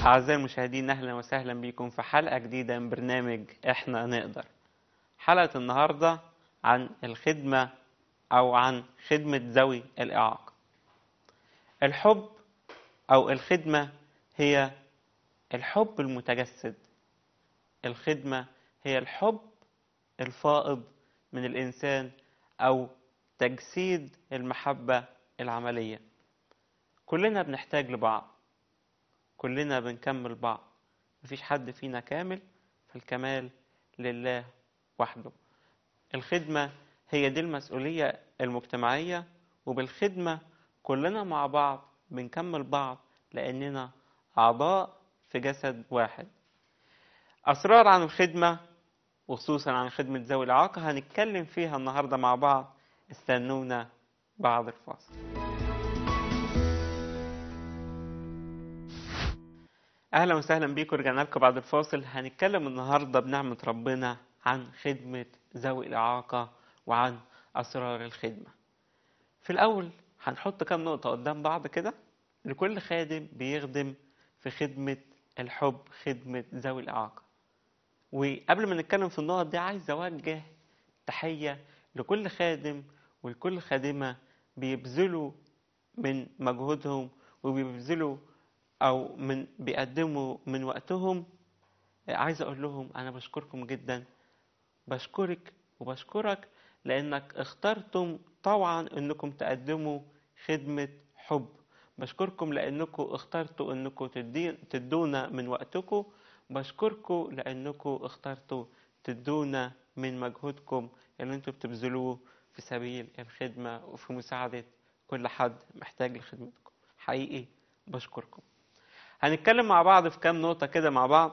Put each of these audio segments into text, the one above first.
أعزائي المشاهدين أهلا وسهلا بكم في حلقة جديدة من برنامج إحنا نقدر حلقة النهاردة عن الخدمة أو عن خدمة ذوي الإعاقة الحب أو الخدمة هي الحب المتجسد الخدمة هي الحب الفائض من الإنسان أو تجسيد المحبة العملية كلنا بنحتاج لبعض كلنا بنكمل بعض مفيش حد فينا كامل فالكمال لله وحده الخدمة هي دي المسؤولية المجتمعية وبالخدمة كلنا مع بعض بنكمل بعض لأننا أعضاء في جسد واحد أسرار عن الخدمة وخصوصا عن خدمة ذوي الإعاقة هنتكلم فيها النهاردة مع بعض استنونا بعد الفاصل اهلا وسهلا بيكم رجعنا لكم بعد الفاصل هنتكلم النهارده بنعمه ربنا عن خدمه ذوي الاعاقه وعن اسرار الخدمه في الاول هنحط كام نقطه قدام بعض كده لكل خادم بيخدم في خدمه الحب خدمه ذوي الاعاقه وقبل ما نتكلم في النقط دي عايز اوجه تحيه لكل خادم ولكل خادمه بيبذلوا من مجهودهم وبيبذلوا او من بيقدموا من وقتهم عايز اقول لهم انا بشكركم جدا بشكرك وبشكرك لانك اخترتم طبعا انكم تقدموا خدمة حب بشكركم لانكم اخترتوا انكم تدونا من وقتكم بشكركم لانكم اخترتوا تدونا من مجهودكم اللي انتم بتبذلوه في سبيل الخدمة وفي مساعدة كل حد محتاج لخدمتكم حقيقي بشكركم هنتكلم مع بعض في كام نقطة كده مع بعض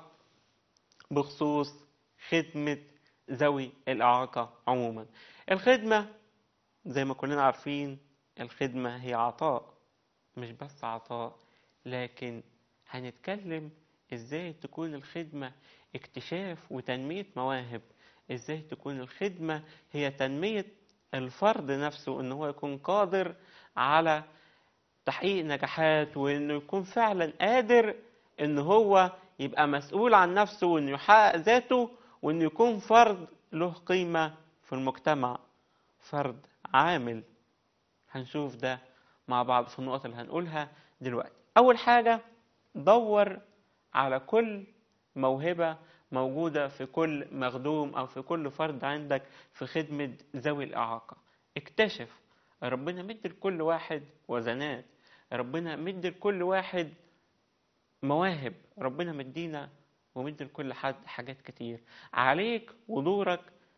بخصوص خدمة ذوي الإعاقة عموما الخدمة زي ما كلنا عارفين الخدمة هي عطاء مش بس عطاء لكن هنتكلم ازاي تكون الخدمة اكتشاف وتنمية مواهب ازاي تكون الخدمة هي تنمية الفرد نفسه ان هو يكون قادر على تحقيق نجاحات وانه يكون فعلا قادر ان هو يبقى مسؤول عن نفسه وانه يحقق ذاته وانه يكون فرد له قيمة في المجتمع فرد عامل هنشوف ده مع بعض في النقط اللي هنقولها دلوقتي اول حاجة دور على كل موهبة موجودة في كل مخدوم او في كل فرد عندك في خدمة ذوي الاعاقة اكتشف ربنا مدي لكل واحد وزنات ربنا مدي لكل واحد مواهب ربنا مدينا ومدي لكل حد حاجات كتير عليك ودورك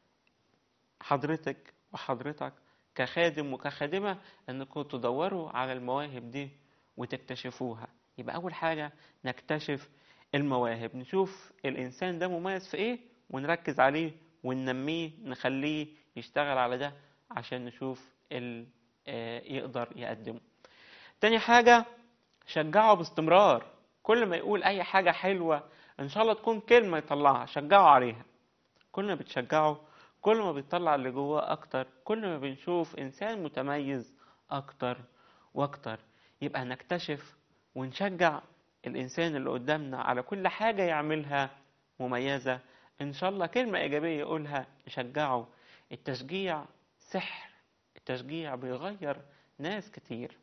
حضرتك وحضرتك كخادم وكخادمة انكم تدوروا على المواهب دي وتكتشفوها يبقى اول حاجة نكتشف المواهب نشوف الانسان ده مميز في ايه ونركز عليه وننميه نخليه يشتغل على ده عشان نشوف ال يقدر يقدمه تاني حاجة شجعه باستمرار كل ما يقول أي حاجة حلوة إن شاء الله تكون كلمة يطلعها شجعه عليها كل ما بتشجعه كل ما بيطلع اللي جواه أكتر كل ما بنشوف إنسان متميز أكتر وأكتر يبقى نكتشف ونشجع الإنسان اللي قدامنا على كل حاجة يعملها مميزة إن شاء الله كلمة إيجابية يقولها نشجعه التشجيع سحر التشجيع بيغير ناس كتير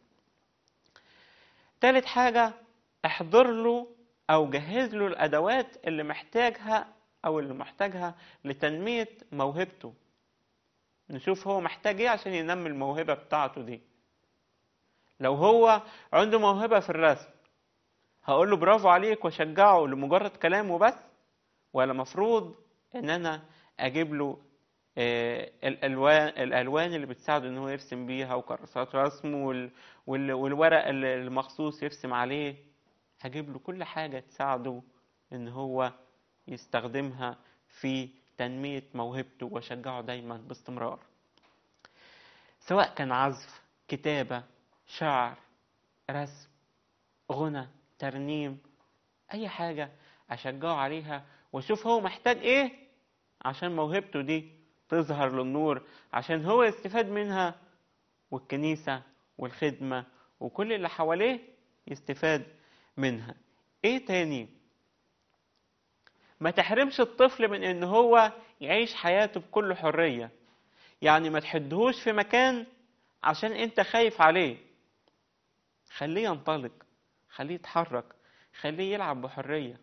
تالت حاجة احضر له أو جهز له الأدوات اللي محتاجها أو اللي محتاجها لتنمية موهبته نشوف هو محتاج ايه عشان ينمي الموهبة بتاعته دي لو هو عنده موهبة في الرسم هقول له برافو عليك واشجعه لمجرد كلامه بس ولا مفروض ان انا اجيب له الالوان الالوان اللي بتساعده ان هو يرسم بيها وكراسات رسم والورق المخصوص يرسم عليه هجيب له كل حاجه تساعده ان هو يستخدمها في تنميه موهبته واشجعه دايما باستمرار سواء كان عزف كتابه شعر رسم غنى ترنيم اي حاجه اشجعه عليها واشوف هو محتاج ايه عشان موهبته دي تظهر للنور عشان هو يستفاد منها والكنيسة والخدمة وكل اللي حواليه يستفاد منها ايه تاني ما تحرمش الطفل من ان هو يعيش حياته بكل حرية يعني ما تحدهوش في مكان عشان انت خايف عليه خليه ينطلق خليه يتحرك خليه يلعب بحرية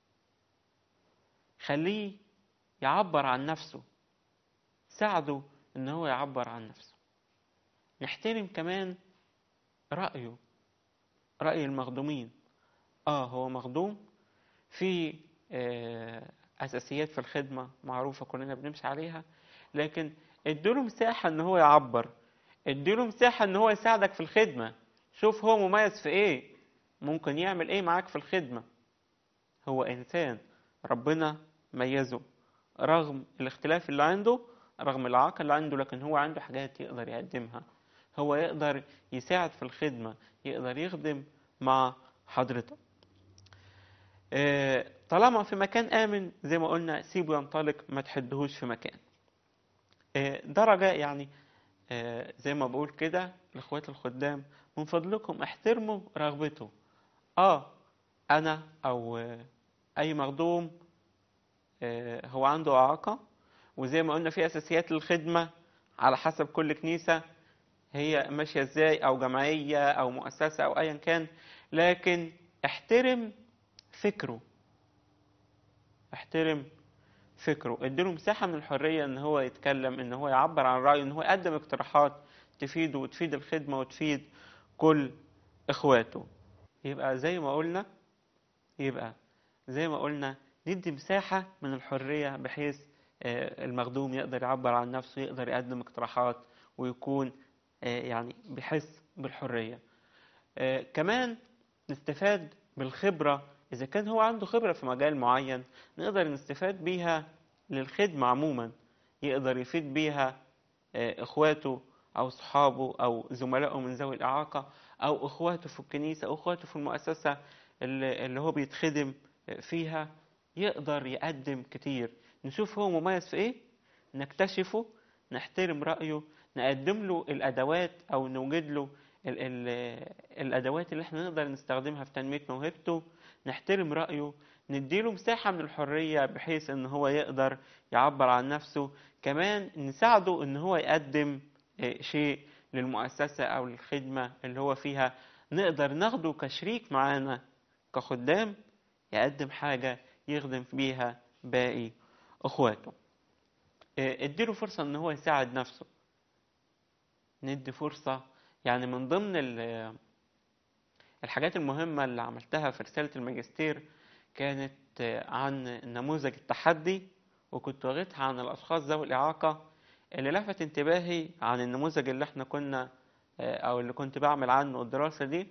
خليه يعبر عن نفسه ساعده ان هو يعبر عن نفسه نحترم كمان رأيه رأي المخدومين اه هو مخدوم في آه اساسيات في الخدمة معروفة كلنا بنمشي عليها لكن اديله مساحة ان هو يعبر اديله مساحة ان هو يساعدك في الخدمة شوف هو مميز في ايه ممكن يعمل ايه معاك في الخدمة هو انسان ربنا ميزه رغم الاختلاف اللي عنده رغم الإعاقة اللي عنده لكن هو عنده حاجات يقدر يقدمها هو يقدر يساعد في الخدمة يقدر يخدم مع حضرتك آه، طالما في مكان آمن زي ما قلنا سيبه ينطلق ما تحدهوش في مكان آه، درجة يعني آه، زي ما بقول كده لإخوات الخدام من فضلكم احترموا رغبته اه انا او آه، اي مخدوم آه، هو عنده اعاقه وزي ما قلنا في اساسيات للخدمه على حسب كل كنيسه هي ماشيه ازاي او جمعيه او مؤسسه او ايا كان لكن احترم فكره احترم فكره اديله مساحه من الحريه ان هو يتكلم ان هو يعبر عن رايه ان هو يقدم اقتراحات تفيده وتفيد الخدمه وتفيد كل اخواته يبقى زي ما قلنا يبقى زي ما قلنا ندي مساحة من الحرية بحيث آه، المخدوم يقدر يعبر عن نفسه يقدر يقدم اقتراحات ويكون آه، يعني بيحس بالحرية آه، كمان نستفاد بالخبرة إذا كان هو عنده خبرة في مجال معين نقدر نستفاد بيها للخدمة عموما يقدر يفيد بيها آه، إخواته أو صحابه أو زملائه من ذوي الإعاقة أو إخواته في الكنيسة أو إخواته في المؤسسة اللي اللي هو بيتخدم فيها يقدر يقدم كتير نشوف هو مميز في إيه نكتشفه نحترم رأيه نقدم له الأدوات أو نوجد له ال ال الأدوات اللي احنا نقدر نستخدمها في تنمية موهبته نحترم رأيه نديله مساحة من الحرية بحيث ان هو يقدر يعبر عن نفسه كمان نساعده ان هو يقدم آه، شيء للمؤسسة او للخدمة اللي هو فيها نقدر ناخده كشريك معانا كخدام يقدم حاجة يخدم بيها باقي اخواته آه، اديله فرصة ان هو يساعد نفسه ندي فرصة يعني من ضمن ال- الحاجات المهمة اللي عملتها في رسالة الماجستير كانت آه، عن نموذج التحدي وكنت واخدها عن الأشخاص ذوي الإعاقة اللي لفت انتباهي عن النموذج اللي احنا كنا آه، أو اللي كنت بعمل عنه الدراسة دي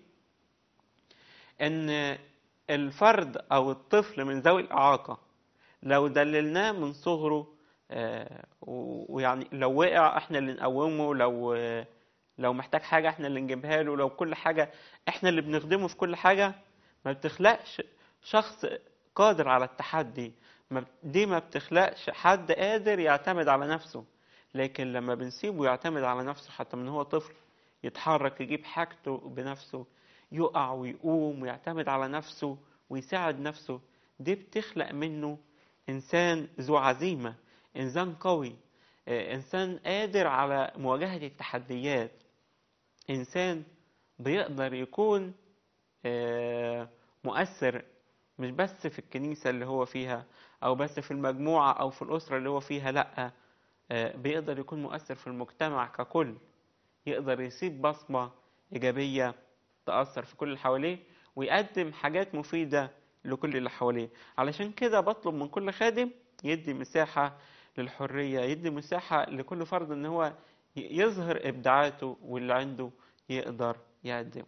إن الفرد أو الطفل من ذوي الإعاقة لو دللناه من صغره آه، و- ويعني لو وقع احنا اللي نقومه لو آه، لو محتاج حاجة احنا اللي نجيبها له لو كل حاجة احنا اللي بنخدمه في كل حاجة ما بتخلقش شخص قادر على التحدي ما ب- دي ما بتخلقش حد قادر يعتمد على نفسه لكن لما بنسيبه يعتمد على نفسه حتى من هو طفل يتحرك يجيب حاجته بنفسه يقع ويقوم ويعتمد على نفسه ويساعد نفسه دي بتخلق منه إنسان ذو عزيمة إنسان قوي آه، إنسان قادر على مواجهة التحديات إنسان بيقدر يكون آه، مؤثر مش بس في الكنيسة اللي هو فيها أو بس في المجموعة أو في الأسرة اللي هو فيها لأ آه، بيقدر يكون مؤثر في المجتمع ككل يقدر يسيب بصمة إيجابية تأثر في كل اللي حواليه ويقدم حاجات مفيدة لكل اللي حواليه علشان كده بطلب من كل خادم يدي مساحة للحرية يدي مساحة لكل فرد إن هو ي- يظهر إبداعاته واللي عنده يقدر يقدمه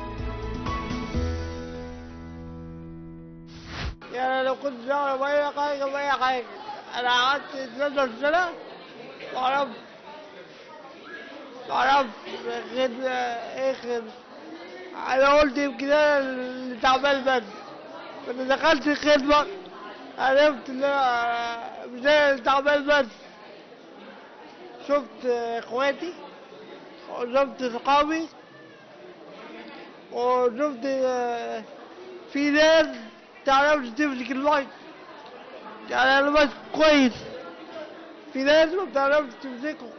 يعني لو كنت شغال بأي حاجة بأي حاجة أنا قعدت 12 سنة معرفش معرفش خدمة إيه خدمة أنا قلت يمكن أنا اللي تعبان بس لما دخلت الخدمة عرفت إن أنا مش أنا اللي تعبان بس شفت إخواتي وشفت صحابي وشفت في ناس تعرفش تمسك المايك يعني انا ماسك كويس في ناس ما بتعرفش تمسكه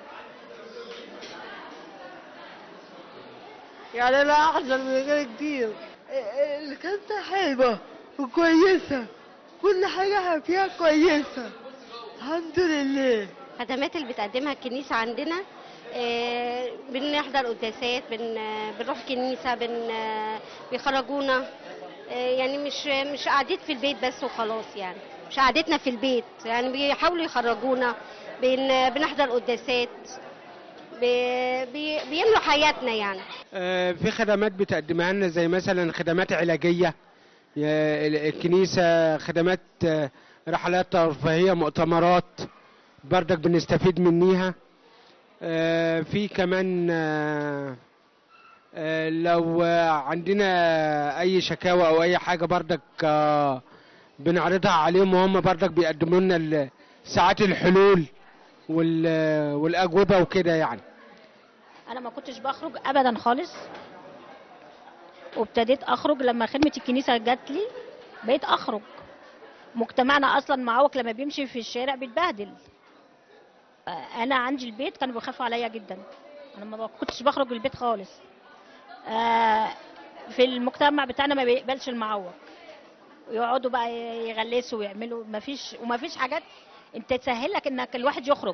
يعني انا احسن من غيري كتير الكاسة حلوة وكويسة كل حاجة فيها كويسة الحمد لله الخدمات اللي بتقدمها الكنيسة عندنا آه، بنحضر قداسات بن بنروح الكنيسة بن بيخرجونا آه، يعني مش مش قعدت في البيت بس وخلاص يعني مش قعدتنا في البيت يعني بيحاولوا يخرجونا بن بنحضر قداسات بي- بي- بيملوا حياتنا يعني آه، في خدمات بتقدمها لنا زي مثلا خدمات علاجية يا- ال- الكنيسة خدمات آه، رحلات ترفيهية مؤتمرات بردك بنستفيد منيها آه، في كمان آه، آه، لو آه، عندنا أي شكاوى أو أي حاجة بردك آه، بنعرضها عليهم وهم بردك بيقدموا لنا ال- ساعات الحلول وال- والأجوبة وكده يعني انا ما كنتش بخرج ابدا خالص وابتديت اخرج لما خدمه الكنيسه جات لي بقيت اخرج مجتمعنا اصلا معوق لما بيمشي في الشارع بيتبهدل آه، انا عندي البيت كانوا بيخافوا عليا جدا انا ما كنتش بخرج البيت خالص آه، في المجتمع بتاعنا ما بيقبلش المعوق يقعدوا بقى يغلسوا ويعملوا ما فيش وما فيش حاجات انت تسهل لك انك الواحد يخرج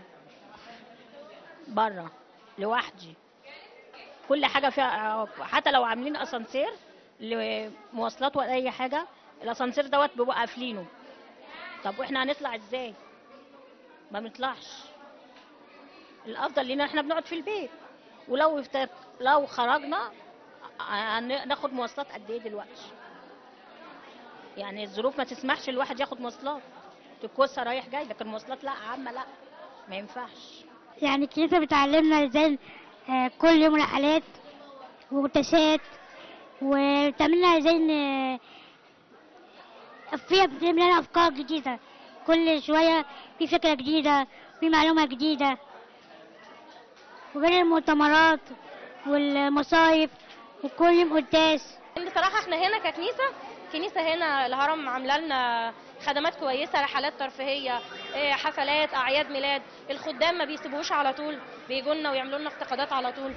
بره لوحدي كل حاجه فيها حتى لو عاملين اسانسير لمواصلات ولا اي حاجه الاسانسير دوت بيبقوا قافلينه طب واحنا هنطلع ازاي ما بنطلعش الافضل لينا احنا بنقعد في البيت ولو افتر... لو خرجنا هن- ناخد مواصلات قد ايه دلوقتي يعني الظروف ما تسمحش الواحد ياخد مواصلات تكوسه رايح جاي لكن مواصلات لا عامه لا ما ينفعش يعني الكنيسة بتعلمنا ازاي آه، كل يوم رحلات وقداسات وبتعملنا ازاي ن- فيها بتعمل لنا أفكار جديدة كل شوية في فكرة جديدة في معلومة جديدة وغير المؤتمرات والمصايف وكل يوم قداس بصراحة احنا هنا ككنيسة كنيسة هنا الهرم عاملة لنا خدمات كويسة رحلات ترفيهية إيه، حفلات أعياد ميلاد الخدام ما بيسيبوش على طول بيجوا لنا ويعملوا لنا افتقادات على طول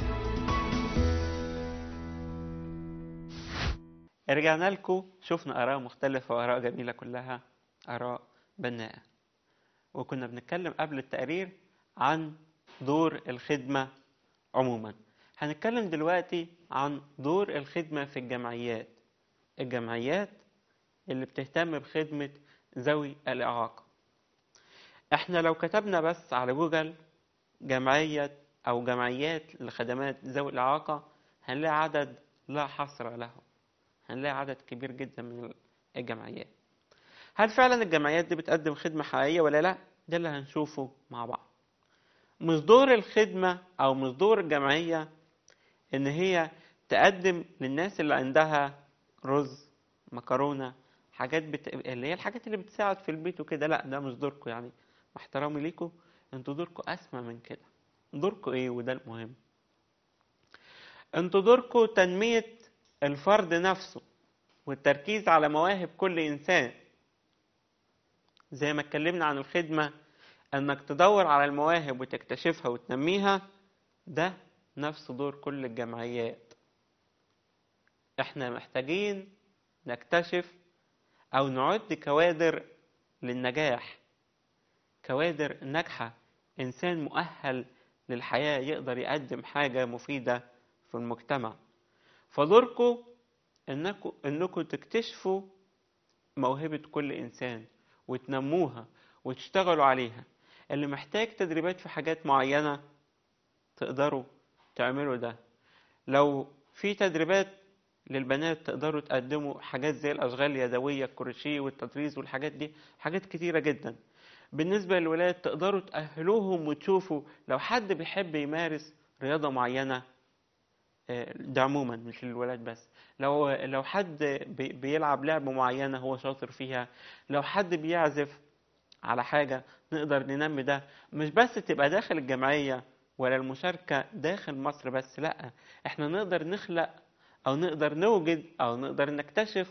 رجعنا لكم شفنا آراء مختلفة وآراء جميلة كلها آراء بناءة وكنا بنتكلم قبل التقرير عن دور الخدمة عموما هنتكلم دلوقتي عن دور الخدمة في الجمعيات الجمعيات اللي بتهتم بخدمة ذوي الإعاقة احنا لو كتبنا بس على جوجل جمعية أو جمعيات لخدمات ذوي الإعاقة هنلاقي عدد لا حصر له هنلاقي عدد كبير جدا من الجمعيات هل فعلا الجمعيات دي بتقدم خدمة حقيقية ولا لا ده اللي هنشوفه مع بعض مش دور الخدمة أو مش دور الجمعية إن هي تقدم للناس اللي عندها رز مكرونة حاجات بت... اللي هي الحاجات اللي بتساعد في البيت وكده لا ده مش دوركم يعني مع احترامي ليكم انتوا دوركم أسمى من كده دوركم إيه وده المهم انتوا دوركم تنمية الفرد نفسه والتركيز على مواهب كل إنسان زي ما اتكلمنا عن الخدمة انك تدور على المواهب وتكتشفها وتنميها ده نفس دور كل الجمعيات احنا محتاجين نكتشف او نعد كوادر للنجاح كوادر ناجحة انسان مؤهل للحياة يقدر يقدم حاجة مفيدة في المجتمع فدوركم انكم انكم تكتشفوا موهبة كل انسان وتنموها وتشتغلوا عليها اللي محتاج تدريبات في حاجات معينة تقدروا تعملوا ده لو في تدريبات للبنات تقدروا تقدموا حاجات زي الأشغال اليدوية الكروشيه والتطريز والحاجات دي حاجات كتيرة جدا بالنسبة للولاد تقدروا تأهلوهم وتشوفوا لو حد بيحب يمارس رياضة معينة آه، ده عموما مش للولاد بس لو لو حد بي- بيلعب لعبة معينة هو شاطر فيها لو حد بيعزف على حاجة نقدر ننمي ده مش بس تبقى داخل الجمعية ولا المشاركة داخل مصر بس لأ احنا نقدر نخلق أو نقدر نوجد أو نقدر نكتشف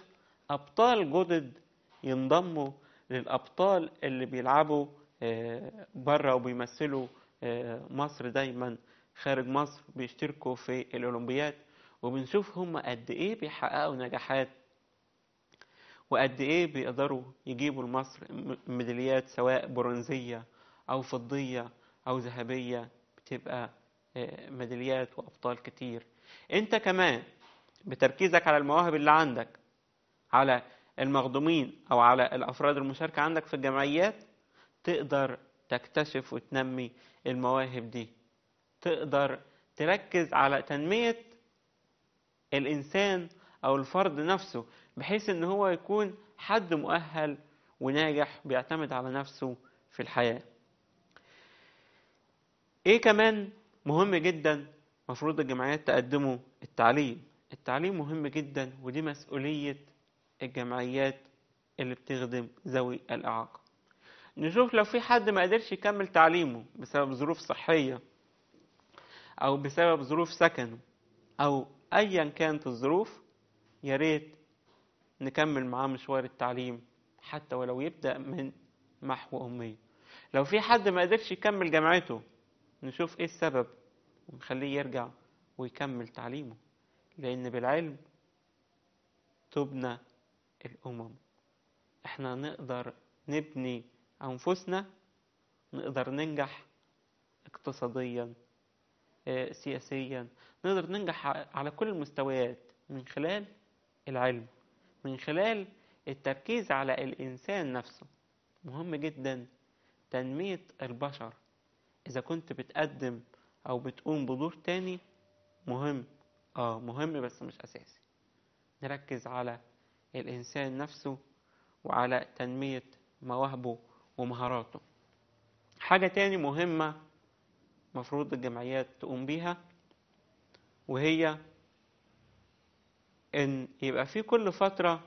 أبطال جدد ينضموا للأبطال اللي بيلعبوا بره وبيمثلوا آه، مصر دايما خارج مصر بيشتركوا في الأولمبياد وبنشوف هم قد إيه بيحققوا نجاحات وقد إيه بيقدروا يجيبوا لمصر م- ميداليات سواء برونزية أو فضية أو ذهبية بتبقى آه، ميداليات وأبطال كتير أنت كمان بتركيزك على المواهب اللي عندك على المخدومين أو على الأفراد المشاركة عندك في الجمعيات تقدر تكتشف وتنمي المواهب دي تقدر تركز على تنمية الإنسان أو الفرد نفسه بحيث إن هو يكون حد مؤهل وناجح بيعتمد على نفسه في الحياة إيه كمان مهم جدا مفروض الجمعيات تقدمه التعليم التعليم مهم جدا ودي مسؤولية الجمعيات اللي بتخدم ذوي الإعاقة نشوف لو في حد ما قدرش يكمل تعليمه بسبب ظروف صحية أو بسبب ظروف سكنه أو أيا كانت الظروف يا ريت نكمل معاه مشوار التعليم حتى ولو يبدأ من محو أمية لو في حد ما قدرش يكمل جامعته نشوف إيه السبب ونخليه يرجع ويكمل تعليمه لأن بالعلم تبنى الأمم احنا نقدر نبني أنفسنا نقدر ننجح اقتصاديا آه، سياسيا نقدر ننجح ع- على كل المستويات من خلال العلم من خلال التركيز على الإنسان نفسه مهم جدا تنمية البشر إذا كنت بتقدم أو بتقوم بدور تاني مهم آه مهم بس مش أساسي نركز على الإنسان نفسه وعلى تنمية مواهبه ومهاراته حاجة تاني مهمة مفروض الجمعيات تقوم بيها وهي إن يبقى في كل فترة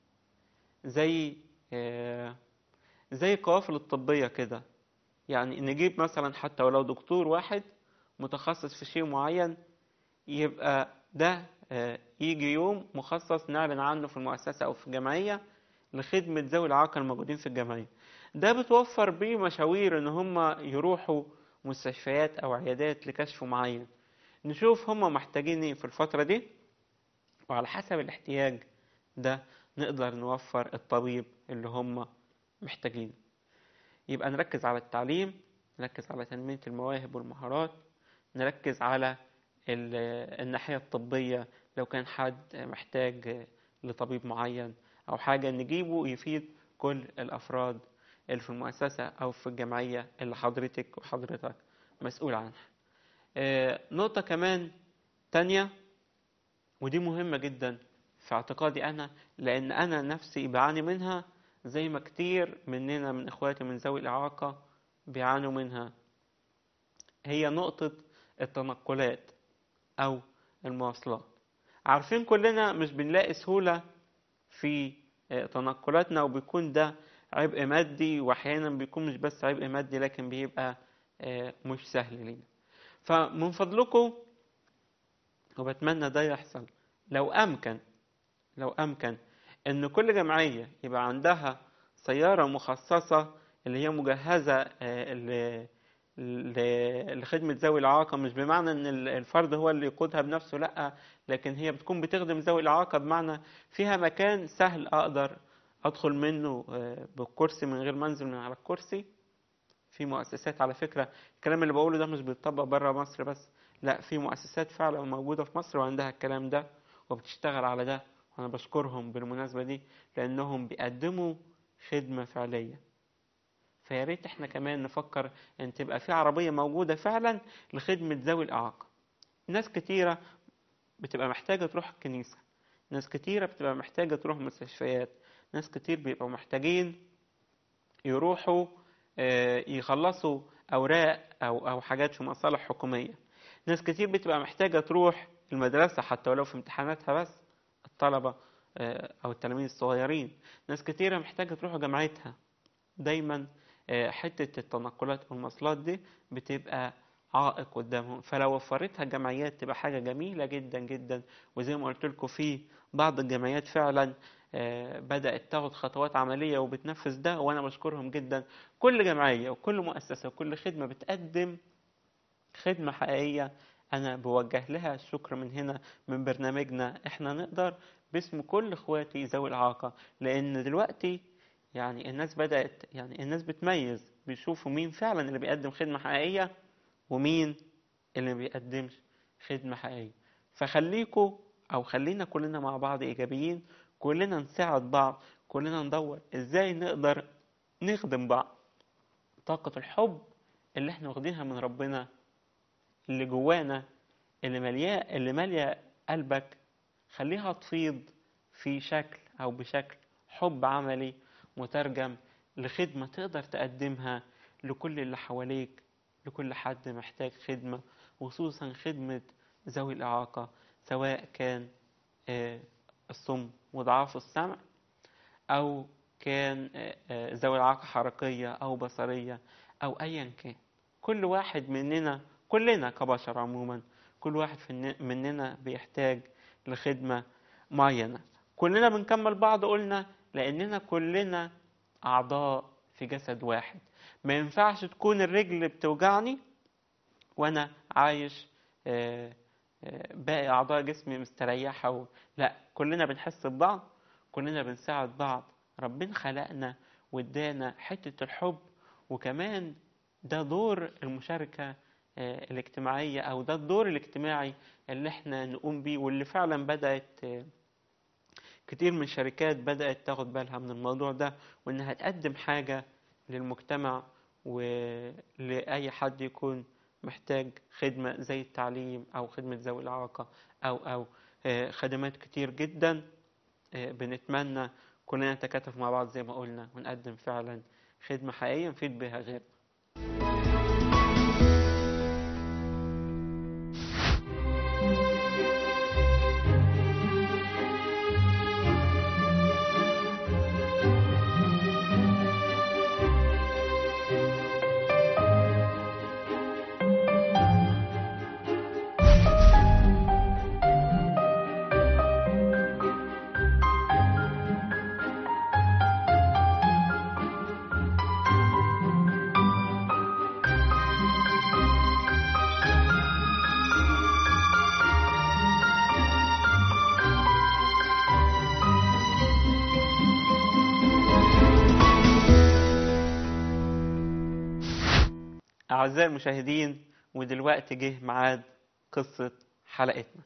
زي آه، زي القوافل الطبية كده يعني نجيب مثلا حتى ولو دكتور واحد متخصص في شيء معين يبقى ده آه، يجي يوم مخصص نعلن عنه في المؤسسة أو في الجمعية لخدمة ذوي الإعاقة الموجودين في الجمعية ده بتوفر بيه مشاوير إن هم يروحوا مستشفيات أو عيادات لكشف معين نشوف هم محتاجين إيه في الفترة دي وعلى حسب الاحتياج ده نقدر نوفر الطبيب اللي هم محتاجينه يبقى نركز على التعليم نركز على تنمية المواهب والمهارات نركز على ال- الناحية الطبية لو كان حد محتاج لطبيب معين أو حاجة نجيبه يفيد كل الأفراد اللي في المؤسسة أو في الجمعية اللي حضرتك وحضرتك مسؤول عنها آه، نقطة كمان تانية ودي مهمة جدا في اعتقادي أنا لأن أنا نفسي بعاني منها زي ما كتير مننا من إخواتي من ذوي الإعاقة بيعانوا منها هي نقطة التنقلات أو المواصلات عارفين كلنا مش بنلاقي سهولة في آه، تنقلاتنا وبيكون ده عبء مادي وأحيانا بيكون مش بس عبء مادي لكن بيبقى آه، مش سهل لينا فمن فضلكم وبتمنى ده يحصل لو أمكن لو أمكن إن كل جمعية يبقى عندها سيارة مخصصة اللي هي مجهزة آه، ل- ل- لخدمة ذوي الإعاقة مش بمعنى إن ال- الفرد هو اللي يقودها بنفسه لأ لكن هي بتكون بتخدم ذوي الإعاقة بمعنى فيها مكان سهل أقدر أدخل منه آه، بالكرسي من غير ما أنزل من على الكرسي في مؤسسات على فكرة الكلام اللي بقوله ده مش بيتطبق بره مصر بس لا في مؤسسات فعلا موجودة في مصر وعندها الكلام ده وبتشتغل على ده وأنا بشكرهم بالمناسبة دي لأنهم بيقدموا خدمة فعلية فيا ريت احنا كمان نفكر ان تبقى في عربية موجودة فعلا لخدمة ذوي الإعاقة ناس كتيرة بتبقى محتاجة تروح الكنيسة ناس كتيرة بتبقى محتاجة تروح مستشفيات ناس كتير بيبقوا محتاجين يروحوا آه، يخلصوا أوراق أو أو حاجات في مصالح حكومية ناس كتير بتبقى محتاجة تروح المدرسة حتى ولو في امتحاناتها بس الطلبة آه، أو التلاميذ الصغيرين ناس كتيرة محتاجة تروح جامعتها دايما آه، حتة التنقلات والمواصلات دي بتبقى عائق قدامهم فلو وفرتها الجمعيات تبقى حاجة جميلة جدا جدا وزي ما قلت لكم في بعض الجمعيات فعلا آه، بدأت تاخد خطوات عملية وبتنفذ ده وأنا بشكرهم جدا كل جمعية وكل مؤسسة وكل خدمة بتقدم خدمة حقيقية أنا بوجه لها الشكر من هنا من برنامجنا إحنا نقدر باسم كل إخواتي ذوي الإعاقة لأن دلوقتي يعني الناس بدأت يعني الناس بتميز بيشوفوا مين فعلا اللي بيقدم خدمة حقيقية ومين اللي ما بيقدمش خدمة حقيقية فخليكوا أو خلينا كلنا مع بعض إيجابيين كلنا نساعد بعض كلنا ندور إزاي نقدر نخدم بعض طاقة الحب اللي احنا واخدينها من ربنا اللي جوانا اللي ملياه اللي مالية قلبك خليها تفيض في شكل أو بشكل حب عملي مترجم لخدمة تقدر تقدمها لكل اللي حواليك لكل حد محتاج خدمة وخصوصا خدمة ذوي الإعاقة سواء كان آه، الصم وضعاف السمع أو كان آه، آه، ذوي إعاقة حركية أو بصرية أو أيا كان كل واحد مننا كلنا كبشر عموما كل واحد فن- مننا بيحتاج لخدمة معينة كلنا بنكمل بعض قلنا لأننا كلنا أعضاء في جسد واحد ما ينفعش تكون الرجل بتوجعني وأنا عايش آه، آه، باقي أعضاء جسمي مستريحة و... لا كلنا بنحس ببعض كلنا بنساعد بعض ربنا خلقنا وادانا حتة الحب وكمان ده دور المشاركة آه، الاجتماعية أو ده الدور الاجتماعي اللي احنا نقوم بيه واللي فعلا بدأت آه، كتير من الشركات بدأت تاخد بالها من الموضوع ده وإنها تقدم حاجة للمجتمع ولأي حد يكون محتاج خدمة زي التعليم أو خدمة ذوي الإعاقة أو أو آه، خدمات كتير جدا آه، بنتمنى كلنا نتكاتف مع بعض زي ما قلنا ونقدم فعلا خدمة حقيقية نفيد بها غيرنا أعزائي المشاهدين ودلوقتي جه ميعاد قصة حلقتنا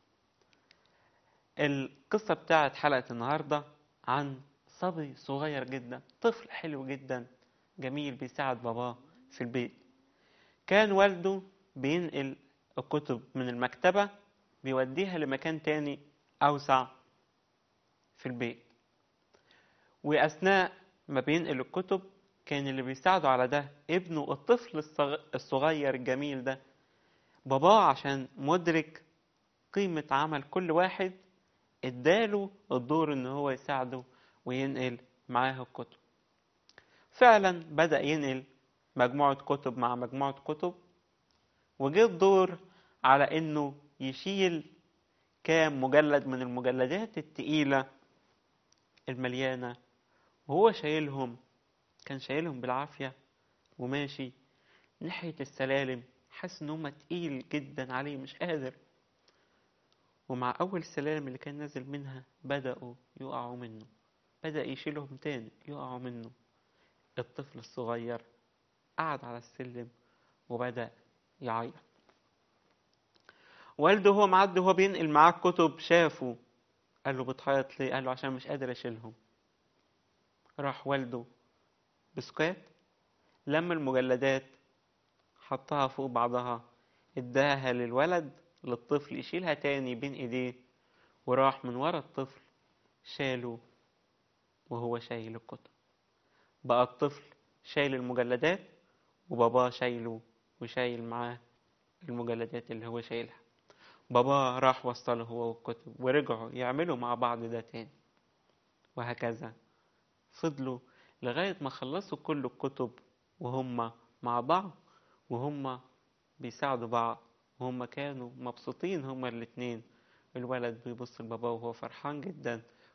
القصة بتاعت حلقة النهاردة عن صبي صغير جدا طفل حلو جدا جميل بيساعد باباه في البيت كان والده بينقل الكتب من المكتبة بيوديها لمكان تاني أوسع في البيت وأثناء ما بينقل الكتب كان اللي بيساعده على ده ابنه الطفل الصغ- الصغير الجميل ده باباه عشان مدرك قيمة عمل كل واحد اداله الدور ان هو يساعده وينقل معاه الكتب فعلا بدأ ينقل مجموعة كتب مع مجموعة كتب وجه الدور على انه يشيل كام مجلد من المجلدات التقيلة المليانة وهو شايلهم كان شايلهم بالعافية وماشي ناحية السلالم حاسس ان هما تقيل جدا عليه مش قادر ومع أول السلالم اللي كان نازل منها بدأوا يقعوا منه بدأ يشيلهم تاني يقعوا منه الطفل الصغير قعد على السلم وبدأ يعيط والده هو معدي وهو بينقل معاه الكتب شافه قال له بتعيط ليه قال له عشان مش قادر اشيلهم راح والده بسكات لم المجلدات حطها فوق بعضها اداها للولد للطفل يشيلها تاني بين ايديه وراح من ورا الطفل شاله وهو شايل الكتب بقى الطفل شايل المجلدات وباباه شايله وشايل معاه المجلدات اللي هو شايلها باباه راح وصله هو والكتب ورجعوا يعملوا مع بعض ده تاني وهكذا فضلوا لغاية ما خلصوا كل الكتب وهم مع بعض وهم بيساعدوا بعض وهم كانوا مبسوطين هما الاتنين الولد بيبص لباباه وهو فرحان جدا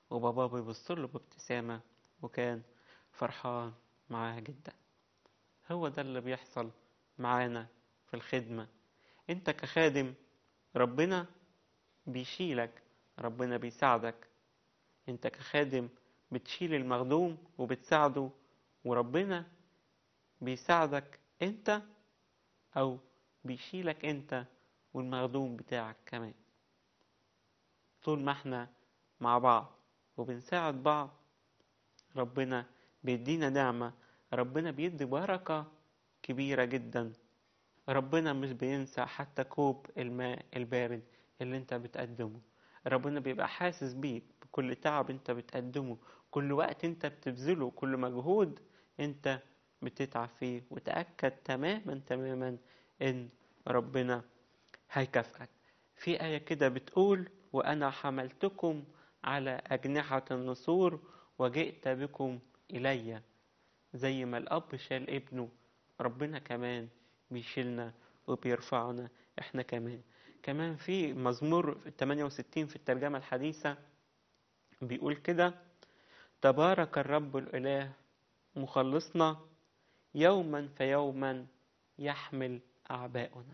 وباباه بيبص له بابتسامة وكان فرحان معاه جدا هو ده اللي بيحصل معانا في الخدمة انت كخادم ربنا بيشيلك ربنا بيساعدك انت كخادم بتشيل المخدوم وبتساعده وربنا بيساعدك انت او بيشيلك انت والمخدوم بتاعك كمان طول ما احنا مع بعض وبنساعد بعض ربنا بيدينا نعمة ربنا بيدي بركة كبيرة جدا ربنا مش بينسى حتى كوب الماء البارد اللي انت بتقدمه ربنا بيبقى حاسس بيك بكل تعب انت بتقدمه كل وقت انت بتبذله كل مجهود انت بتتعب فيه وتأكد تماما تماما ان ربنا هيكافئك في آية كده بتقول وأنا حملتكم على أجنحة النسور وجئت بكم إلي زي ما الأب شال ابنه ربنا كمان بيشيلنا وبيرفعنا احنا كمان كمان في مزمور 68 في الترجمة الحديثة بيقول كده تبارك الرب الإله مخلصنا يوما فيوما يحمل أعباؤنا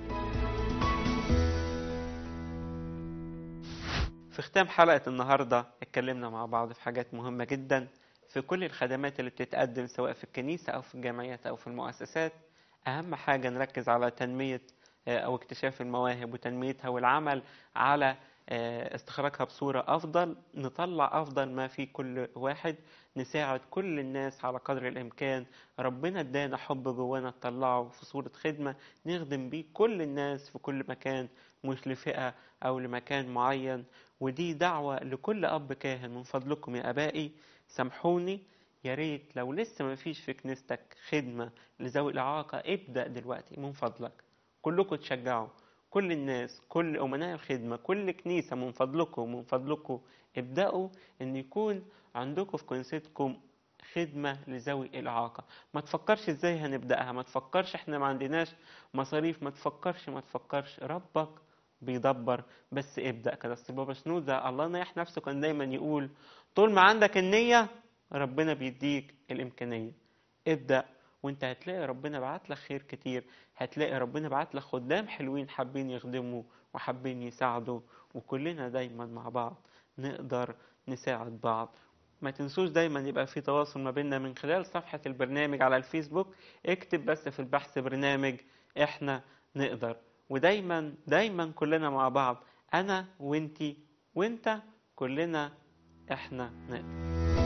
في ختام حلقة النهاردة اتكلمنا مع بعض في حاجات مهمة جدا في كل الخدمات اللي بتتقدم سواء في الكنيسة أو في الجمعيات أو في المؤسسات أهم حاجة نركز على تنمية آه، أو اكتشاف المواهب وتنميتها والعمل على آه، استخراجها بصورة أفضل نطلع أفضل ما في كل واحد نساعد كل الناس على قدر الإمكان ربنا ادانا حب جوانا نطلعه في صورة خدمة نخدم بيه كل الناس في كل مكان مش لفئة أو لمكان معين ودي دعوة لكل أب كاهن من فضلكم يا أبائي سامحوني يا ريت لو لسه ما فيش في كنيستك خدمة لذوي الإعاقة ابدأ دلوقتي من فضلك كلكم تشجعوا كل الناس كل أمناء الخدمة كل كنيسة من فضلكم من فضلكم ابدأوا إن يكون عندكم في كنيستكم خدمة لذوي الإعاقة ما تفكرش إزاي هنبدأها ما تفكرش إحنا ما عندناش مصاريف ما تفكرش ما تفكرش ربك بيدبر بس ابدأ كده أصل بابا شنودة الله نايح نفسه كان دايما يقول طول ما عندك النية ربنا بيديك الإمكانية ابدأ وانت هتلاقي ربنا بعت لك خير كتير هتلاقي ربنا بعت لك خدام حلوين حابين يخدموا وحابين يساعدوا وكلنا دايما مع بعض نقدر نساعد بعض ما تنسوش دايما يبقى في تواصل ما بيننا من خلال صفحة البرنامج على الفيسبوك اكتب بس في البحث برنامج احنا نقدر ودايما دايما كلنا مع بعض انا وانتي وانت كلنا احنا نقدر